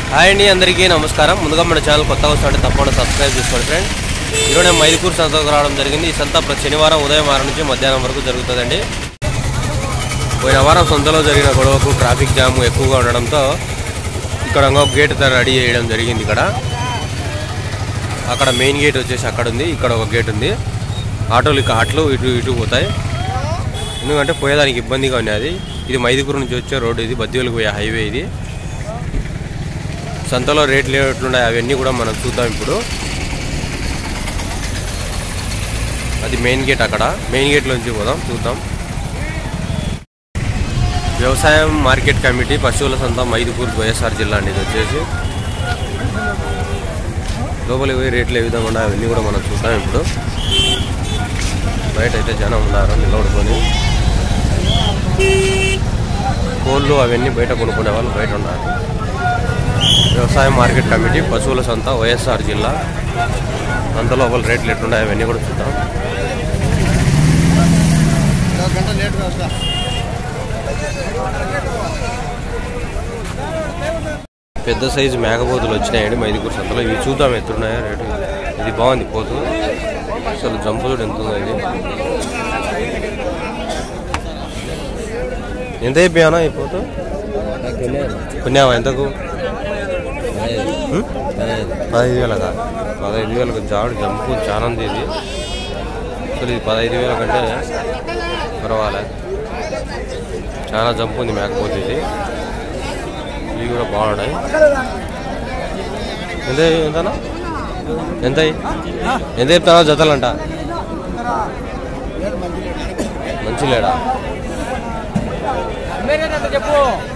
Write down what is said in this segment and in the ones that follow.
Hi అండి అందరికీ నమస్కారం ముందుగా మన ఛానల్ కొత్తగా వస్తుంటే తప్పకుండా సబ్స్క్రైబ్ చేసుకోండి ఫ్రెండ్ ఈరోజు నేను మైదుకూరు సంతకు రావడం జరిగింది ఈ సంత ప్రతి శనివారం ఉదయం ఆరు నుంచి మధ్యాహ్నం వరకు జరుగుతుందండి పోయిన వారం సంతలో జరిగిన గొడవకు ట్రాఫిక్ జామ్ ఎక్కువగా ఉండడంతో ఇక్కడ ఇంకొక గేట్ రెడీ చేయడం జరిగింది ఇక్కడ అక్కడ మెయిన్ గేట్ వచ్చేసి అక్కడ ఉంది ఇక్కడ ఒక గేట్ ఉంది ఆటోలు ఇక అట్లు ఇటు ఇటు పోతాయి ఎందుకంటే పోయేదానికి ఇబ్బందిగా ఉన్నది ఇది మైదుకూరు నుంచి వచ్చే రోడ్డు ఇది బద్దివెలకు పోయే హైవే ఇది సంతలో రేట్లు ఎట్లున్నాయి అవన్నీ కూడా మనం చూద్దాం ఇప్పుడు అది మెయిన్ గేట్ అక్కడ మెయిన్ గేట్ నుంచి పోదాం చూద్దాం వ్యవసాయం మార్కెట్ కమిటీ పశువుల సంత మైదుకూరు వైఎస్ఆర్ జిల్లా అండి ఇది వచ్చేసి లోపలికి పోయి రేట్లు ఏ విధంగా ఉన్నాయి అవన్నీ కూడా మనం చూద్దాం ఇప్పుడు బయట అయితే జనం ఉన్నారు నిలబడుకొని కోళ్ళు అవన్నీ బయట కొనుక్కునే వాళ్ళు బయట ఉన్నారు వ్యవసాయ మార్కెట్ కమిటీ పశువుల సంత వైఎస్ఆర్ జిల్లా అంత లోపల రేట్లు ఎట్లున్నాయి అవన్నీ కూడా చూద్దాం పెద్ద సైజు మేకపోతులు వచ్చినాయండి మైదుకూరు సంతలో ఇవి చూద్దాం ఎత్తున్నాయో రేటు ఇది బాగుంది పోతు అసలు జంపు చూడు ఎంత ఉందో ఇది ఎంత అయిపోయానా ఈ పోతు పుణ్యావా ఎంతకు ఉం? పదహైదు వేలకా పదహైదు వేలకు జాడు జంపు చాలా ఉంది ఇది అసలు ఇది పదహైదు వేల కంటే పర్వాలే చాలా జంపు ఉంది మేకపోతే ఇది ఇవి కూడా బాగున్నాయి ఎంత ఎంతనా ఎంత ఎంత చెప్తానా జతలంట మంచి లేడా చెప్పు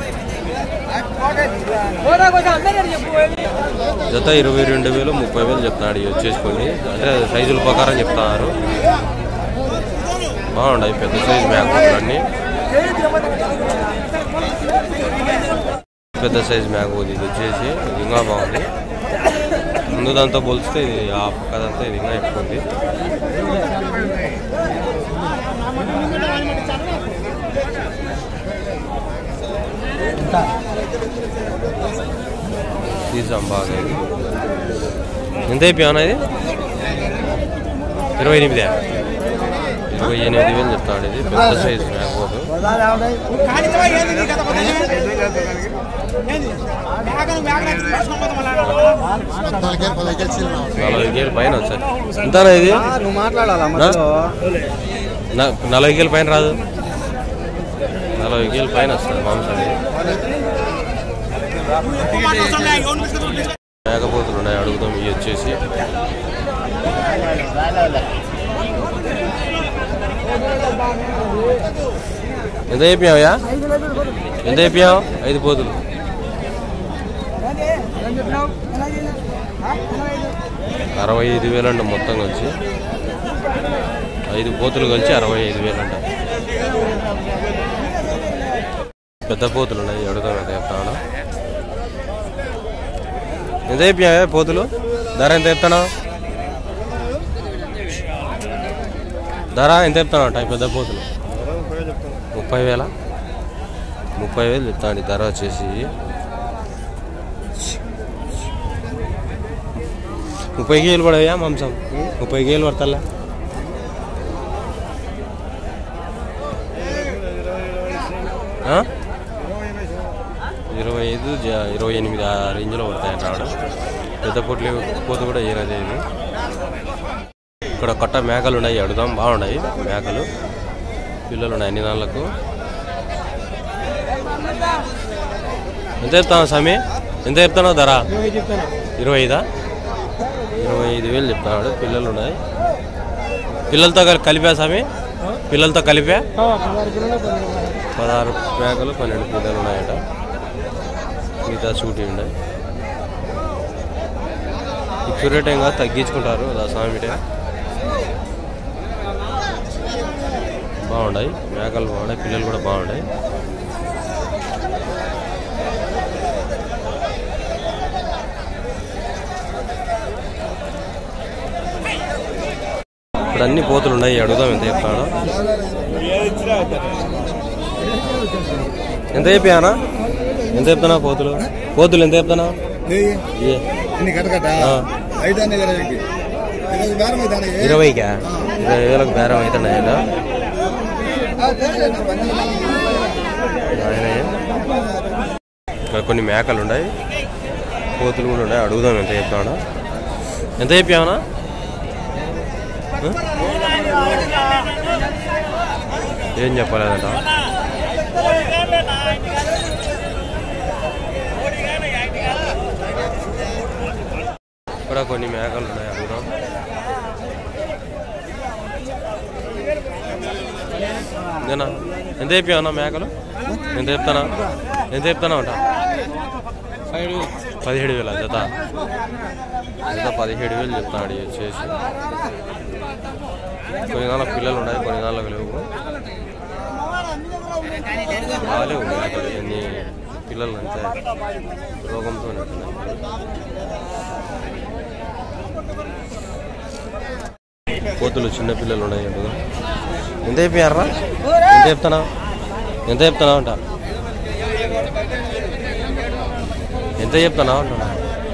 పోరా కొంచెం అందరూ చెప్పు జత ఇరవై రెండు వేలు ముప్పై వేలు చెప్తున్నాడు ఇవి వచ్చేసుకొని అంటే సైజుల ప్రకారం చెప్తున్నారు బాగున్నాయి పెద్ద సైజు మేకపోతులు అన్నీ పెద్ద సైజు మేకపోతు ఇది వచ్చేసి ఇది ఇంకా బాగుంది ముందు దాంతో పోలిస్తే ఇది ఆ పక్కదంతా ఇది ఇంకా ఎక్కువ ఉంది తీసాం బాగా ఇది ఎంత అయిపోయానా ఇది ఇరవై ఎనిమిది ఇరవై ఎనిమిది వేలు చెప్తాడు ఇది పెద్ద సైజు మేకపోతు నలభై వేలు పైన వచ్చాయి ఎంతనా ఇది నువ్వు మాట్లాడాలా మధ్యలో? న- నలభై వేలు పైన రాదు నలభై వేలు పైన వస్తుంది మాంసం ఇది మేకపోతులు ఉన్నాయి అడుగుదాం ఇవి వచ్చేసి ఎంత అయిపోయావయ్యా ఎంత అయిపోయావు ఐదు పోతులు అరవై ఐదు వేలు అంట మొత్తం కలిసి ఐదు పోతులు కలిసి అరవై ఐదు వేలు అంట పెద్ద పోతులు ఉన్నాయి అడుగుదాం ఎంత చెప్తాను ఎంత అయిపోయావా పోతులు ధర ఎంత చెప్తాను ధర ఎంత చెప్తాను అంట పెద్ద పోతులు ముప్పై వేల ముప్పై వేలు చెప్తాను ధర వచ్చేసి ముప్పై కేలు పడవయా మాంసం ముప్పై కేలు పడతల్లా ఆ? ఇరవై ఐదు జ- ఇరవై ఎనిమిది ఆ రేంజ్లో పడతాయి రావడం పెద్ద పొట్లు పోత కూడా ఏనదే ఇది ఇక్కడ కొట్ట మేకలు ఉన్నాయి అడుగుదాం బాగున్నాయి మేకలు పిల్లలు ఉన్నాయి అన్ని దానిలకు ఎంత చెప్తాను స్వామి ఎంత చెప్తానో ధర ఇరవై ఐదా ఇరవై ఐదు వేలు చెప్తున్నాడు పిల్లలు ఉన్నాయి పిల్లలతో కలి- కలిపా స్వామి పిల్లలతో కలిపా పదహారు మేకలు పన్నెండు పిల్లలు ఉన్నాయట మిగతా షూటీ ఉన్నాయి ఫిక్స్ రేట్ ఏం కాదు తగ్గించుకుంటారు అలా స్వామిటే బాగున్నాయి మేకలు బాగున్నాయి పిల్లలు కూడా బాగున్నాయి ఇక్కడ అన్ని పోతులు ఉన్నాయి అడుగుదాం ఎంత చెప్తాడో ఎంత చెప్పానా ఎంత చెప్తున్నా పోతులు పోతులు ఎంత చెప్తున్నా ఏ ఇన్ని కట్టకట ఆ. ఐదు అన్న ఇరవైకి ఇరవై బేరం అవుతానే ఇరవైకా ఇరవై వేలకు బేరం అవుతున్నాయి ఆయన ఇక్కడ కొన్ని మేకలు ఉన్నాయి కోతులు కూడా ఉన్నాయి అడుగుదాం ఎంత చెప్పామన్నా ఎంత చెప్పామన్నా ఏం చెప్పలేదంట ఇక్కడ కొన్ని మేకలు ఉన్నాయి అడుగుదాం ఇదేనా ఎంత చెప్పావన్నా మేకలు ఎంత చెప్తానా ఎంత చెప్తానా అంట పదిహేడు వేల జత జత పదిహేడు వేలు చెప్తాడు ఇది వచ్చేసి కొన్ని నాలుగు పిల్లలు ఉన్నాయి కొన్ని నాలుగు లేవు బాగాలేవు మేకలు ఎన్ని పిల్లలు అంతే రోగంతో కోతులు చిన్న పిల్లలు ఉన్నాయి అడుగు ఎంత చెప్పారా ఎంత చెప్తానా ఎంత చెప్తానా అంట ఎంత చెప్తానా అంటున్నా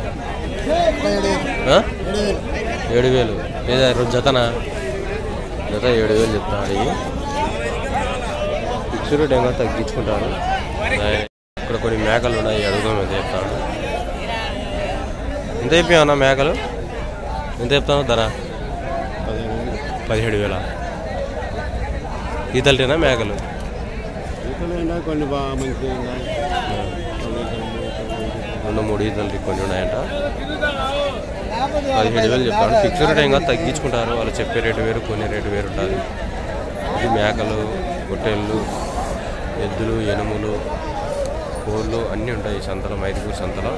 ఆ? ఏడు వేలు లేదా రోజు జతనా జత ఏడు వేలు చెప్తాడు ఇవి ఫిక్స్ రేట్ ఏమో తగ్గించుకుంటారు ఉన్నాయి. ఇక్కడ కొన్ని మేకలు ఉన్నాయి అడుగుదాం ఎంత చెప్తాను ఎంత చెప్పావన్నా మేకలు ఎంత చెప్తాను ధర పదిహేడు వేల ఈతలటేనా మేకలు కొన్ని బాగా మంచిగా ఉన్నాయి రెండు మూడు ఈతలు కొన్ని ఉన్నాయంట పదిహేడు వేలు చెప్తాను ఫిక్స్ రేట్ ఏం కాదు తగ్గించుకుంటారు వాళ్ళు చెప్పే రేటు వేరు కొనే రేటు వేరు ఉంటుంది ఇది మేకలు గొట్టెళ్ళు ఎద్దులు ఎనుములు కోళ్ళు అన్నీ ఉంటాయి ఈ సంతలో మైదుపూర్ సంతలో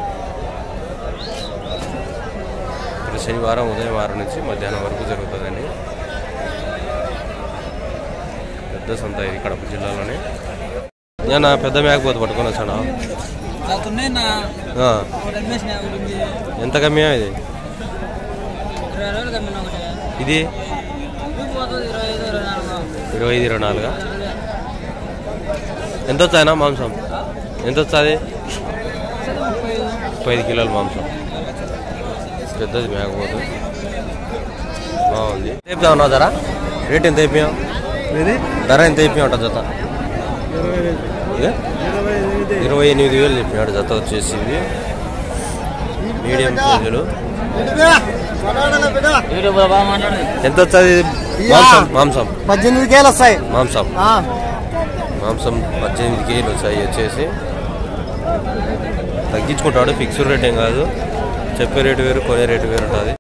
ఇప్పుడు శనివారం ఉదయం ఆరు నుంచి మధ్యాహ్నం వరకు జరుగుతుందండి పెద్ద సంత ఇది కడప జిల్లాలోనే నేను పెద్ద మేకపోతే పట్టుకొని వచ్చాను నాకున్నాయి నా ఆ, ఒకటి అమ్మేసిన ఒకటి ఉంది ఎంత కమ్మియా ఇది ఇరవై రోజులు కమ్మిన ఒకటి ఇది ఊపి పోతుంది ఇరవై ఐదు ఇరవై నాలుగు ఇరవై ఐదు ఇరవై నాలుగా ఎంత వచ్చాయనా మాంసం ఎంత వస్తుంది ముప్పై ఐదు ముప్పై ఐదు కిలోల మాంసం పెద్దది మేకపోతే బాగుంది ఎంత చెప్పావు ఉన్నావు ధర రేట్ ఎంత చెప్పావు ధర ఎంత చెప్పావు ఉంటుంది జత ఏ? ఇరవై ఎనిమిది వేలు చెప్పినాడు జత వచ్చేసి ఇది మీడియం సైజులు ఎంత వస్తుంది మాంసం మాంసం పద్దెనిమిది కేలు వస్తాయి మాంసం మాంసం పద్దెనిమిది కేజీలు వచ్చాయి వచ్చేసి తగ్గించుకుంటాడు ఫిక్స్డ్ రేట్ ఏం కాదు చెప్పే రేటు వేరు కొనే రేటు వేరు ఉంటుంది